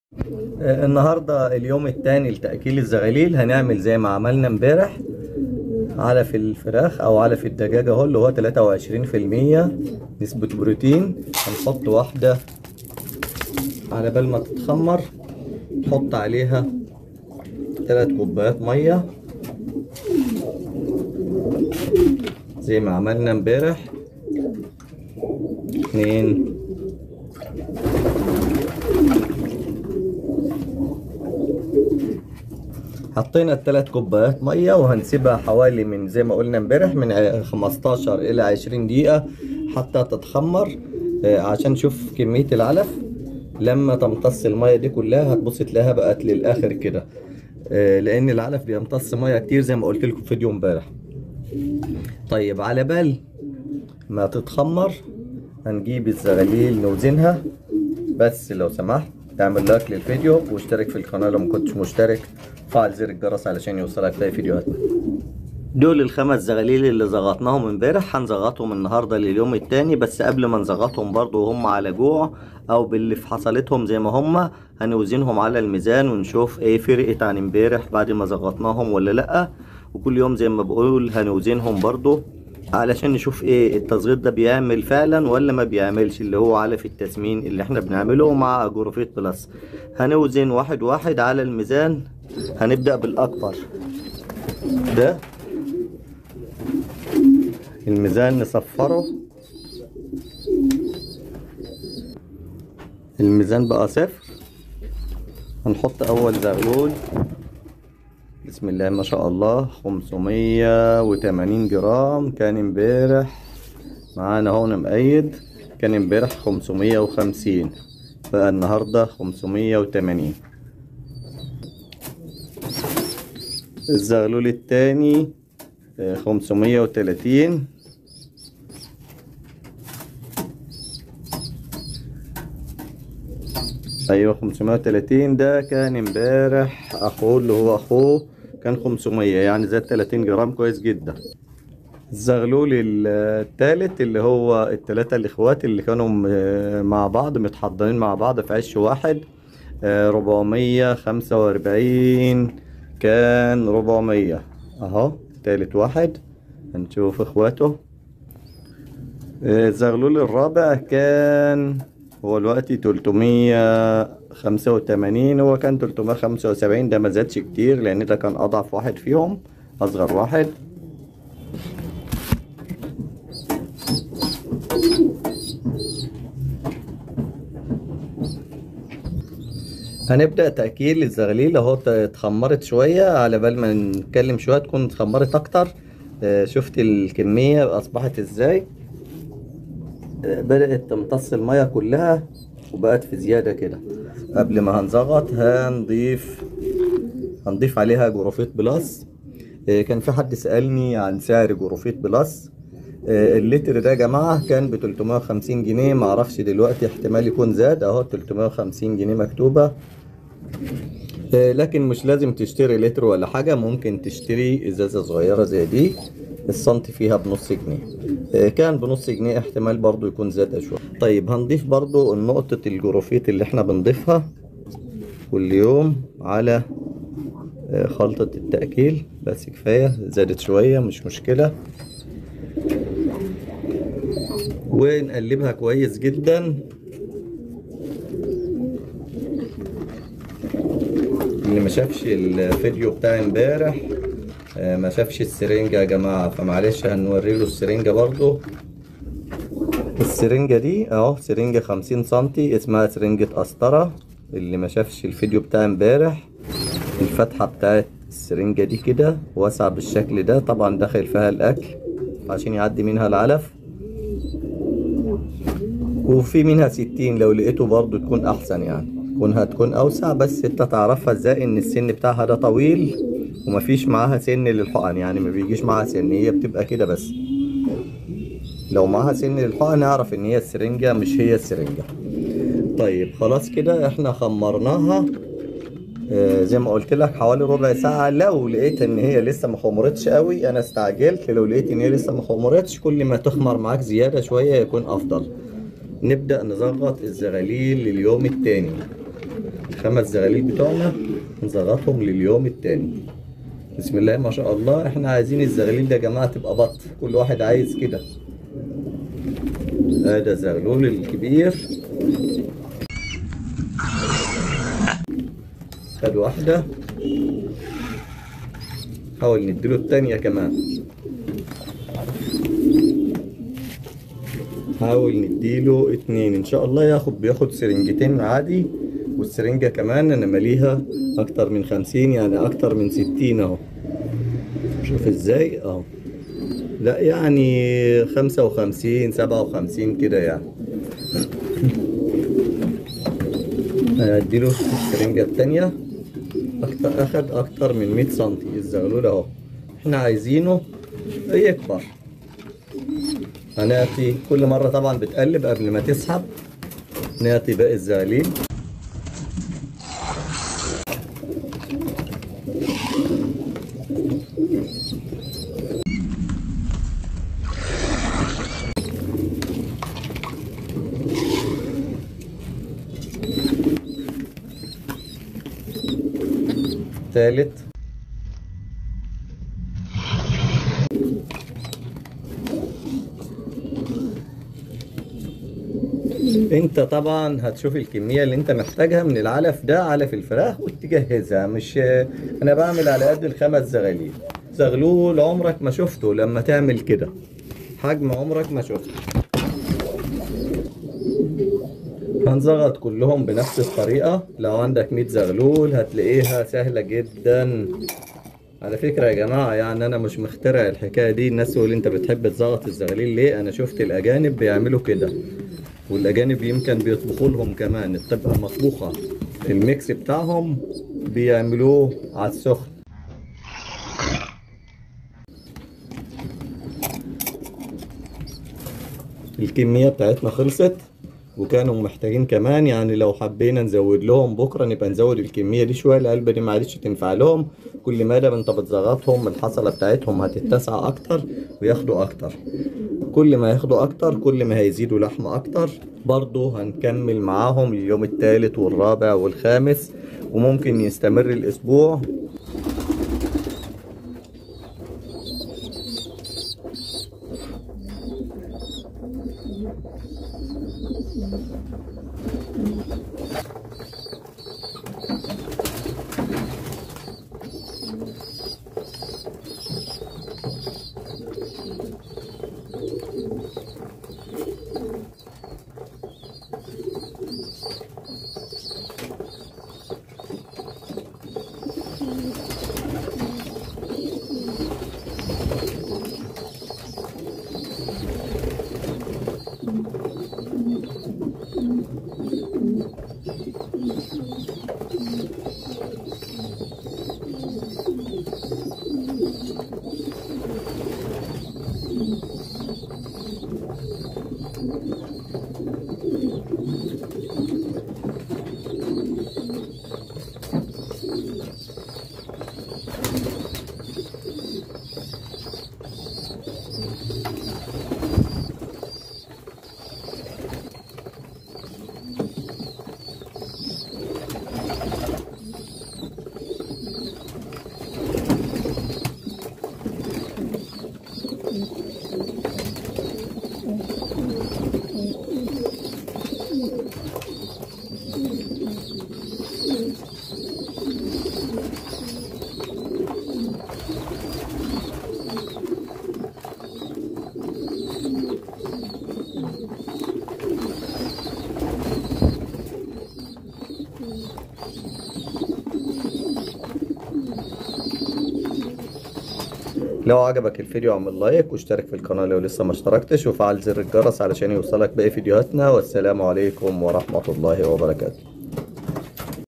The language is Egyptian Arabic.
آه، النهارده اليوم الثاني لتأكيل الزغاليل هنعمل زي ما عملنا امبارح علف الفراخ او علف الدجاج اهو اللي هو 23% نسبة بروتين هنحط واحدة على بال ما تتخمر نحط عليها ثلاث كوبايات مية زي ما عملنا امبارح اتنين حطينا الثلاث كوبايات ميه وهنسيبها حوالي من زي ما قلنا امبارح من 15 الى 20 دقيقه حتى تتخمر آه، عشان نشوف كميه العلف لما تمتص الميه دي كلها هتبص تلاقيها بقت للاخر كده آه، لان العلف بيمتص ميه كتير زي ما قلت لكم في فيديو امبارح طيب على بال ما تتخمر هنجيب الزغاليل نوزنها بس لو سمحت تعمل لايك للفيديو واشترك في القناة لو ما كنتش مشترك فعل زر الجرس علشان يوصلك باقي فيديوهاتنا دول الخمس زغاليل اللي زغطناهم امبارح هنزغطهم النهارده لليوم التاني بس قبل ما نزغطهم برضو هم على جوع او باللي في حصلتهم زي ما هم هنوزنهم على الميزان ونشوف ايه فرقت عن امبارح بعد ما زغطناهم ولا لا وكل يوم زي ما بقول هنوزنهم برضو علشان نشوف ايه التصغير ده بيعمل فعلا ولا ما بيعملش اللي هو علف التسمين اللي احنا بنعمله مع جروفيت بلس هنوزن واحد واحد على الميزان هنبدأ بالأكبر ده الميزان نصفره الميزان بقى صفر هنحط أول زغلول بسم الله ما شاء الله خمسمية وتمانين جرام كان امبارح معانا هون مقيد كان امبارح خمسمية وخمسين بقى النهاردة خمسمية وتمانين الزغلول التاني خمسمية وتلاتين ايوه 530 ده كان امبارح اخوه اللي هو اخوه كان 500 يعني زاد 30 جرام كويس جدا الزغلول التالت اللي هو التلاتة الاخوات اللي كانوا مع بعض متحضنين مع بعض في عش واحد ربعمية خمسة واربعين كان ربعمية اهو تالت واحد هنشوف اخواته الزغلول الرابع كان هو دلوقتي تلتمية خمسة وتمانين هو كان تلتمية خمسة وسبعين ده مزادش كتير لأن ده كان أضعف واحد فيهم أصغر واحد هنبدأ تأكيل الزغليل اهو اتخمرت شوية على بال ما نتكلم شوية تكون اتخمرت أكتر شفت الكمية أصبحت ازاي بدأت تمتص المية كلها وبقت في زيادة كده قبل ما هنزغط هنضيف هنضيف عليها جروفيت بلس كان في حد سألني عن سعر جروفيت بلس اللتر ده يا جماعة كان ب 350 جنيه معرفش دلوقتي احتمال يكون زاد اهو 350 جنيه مكتوبة لكن مش لازم تشتري لتر ولا حاجة ممكن تشتري ازازة صغيرة زي دي السنتي فيها بنص جنيه كان بنص جنيه احتمال برضو يكون زاد شوية طيب هنضيف برضو نقطة الجروفيت اللي احنا بنضيفها كل يوم على خلطة التأكيل بس كفاية زادت شوية مش مشكلة ونقلبها كويس جدا اللي ما شافش الفيديو بتاع امبارح ما شافش السرنجة يا جماعة فمعلش هنوري له السرنجة برضو السرنجة دي اهو سرنجة خمسين سنتي اسمها سرنجة قسطرة اللي ما شافش الفيديو بتاع امبارح الفتحة بتاعت السرنجة دي كده واسعة بالشكل ده طبعا داخل فيها الاكل عشان يعدي منها العلف وفي منها ستين لو لقيته برضو تكون احسن يعني كونها تكون اوسع بس انت تعرفها ازاي ان السن بتاعها ده طويل ومفيش معاها سن للحقن يعني ما بيجيش معاها سن هي بتبقى كده بس لو معاها سن للحقن نعرف ان هي السرنجة مش هي السرنجة طيب خلاص كده احنا خمرناها آه زي ما قلت لك حوالي ربع ساعة لو لقيت ان هي لسه ما خمرتش قوي انا استعجلت لو لقيت ان هي لسه ما خمرتش كل ما تخمر معاك زيادة شوية يكون افضل نبدأ نظبط الزغاليل لليوم التاني الخمس زغاليل بتوعنا نزغطهم لليوم التاني بسم الله ما شاء الله احنا عايزين الزغاليل ده يا جماعة تبقى بط كل واحد عايز كده هذا زغلول الكبير خد واحدة حاول نديله التانية كمان حاول نديله اتنين ان شاء الله ياخد بياخد سرنجتين عادي والسرنجة كمان انا ماليها اكتر من خمسين يعني اكتر من ستين اهو شوف ازاي اهو لا يعني خمسة وخمسين سبعة وخمسين كده يعني هديله السرنجة التانية أكتر أخد أكتر من مية سنتي الزغلول أهو احنا عايزينه يكبر هنأتي كل مرة طبعا بتقلب قبل ما تسحب نأتي باقي الزغاليل تالت انت طبعا هتشوف الكمية اللي انت محتاجها من العلف ده علف الفراخ وتجهزها مش انا بعمل على قد الخمس زغاليل زغلول عمرك ما شفته لما تعمل كده حجم عمرك ما شفته هنزغط كلهم بنفس الطريقة لو عندك 100 زغلول هتلاقيها سهلة جدا على فكرة يا جماعة يعني أنا مش مخترع الحكاية دي الناس تقول أنت بتحب تزغط الزغاليل ليه أنا شفت الأجانب بيعملوا كده والأجانب يمكن بيطبخوا لهم كمان بتبقى مطبوخة الميكس بتاعهم بيعملوه على السخن الكمية بتاعتنا خلصت وكانوا محتاجين كمان يعني لو حبينا نزود لهم بكره نبقى نزود الكميه دي شويه العلبه دي ما عادتش تنفع لهم كل ما دام انت بتزغطهم الحصله بتاعتهم هتتسع اكتر وياخدوا اكتر كل ما ياخدوا اكتر كل ما هيزيدوا لحم اكتر برضو هنكمل معاهم اليوم الثالث والرابع والخامس وممكن يستمر الاسبوع لو عجبك الفيديو اعمل لايك واشترك في القناة لو لسه ما اشتركتش وفعل زر الجرس علشان يوصلك باقي فيديوهاتنا والسلام عليكم ورحمة الله وبركاته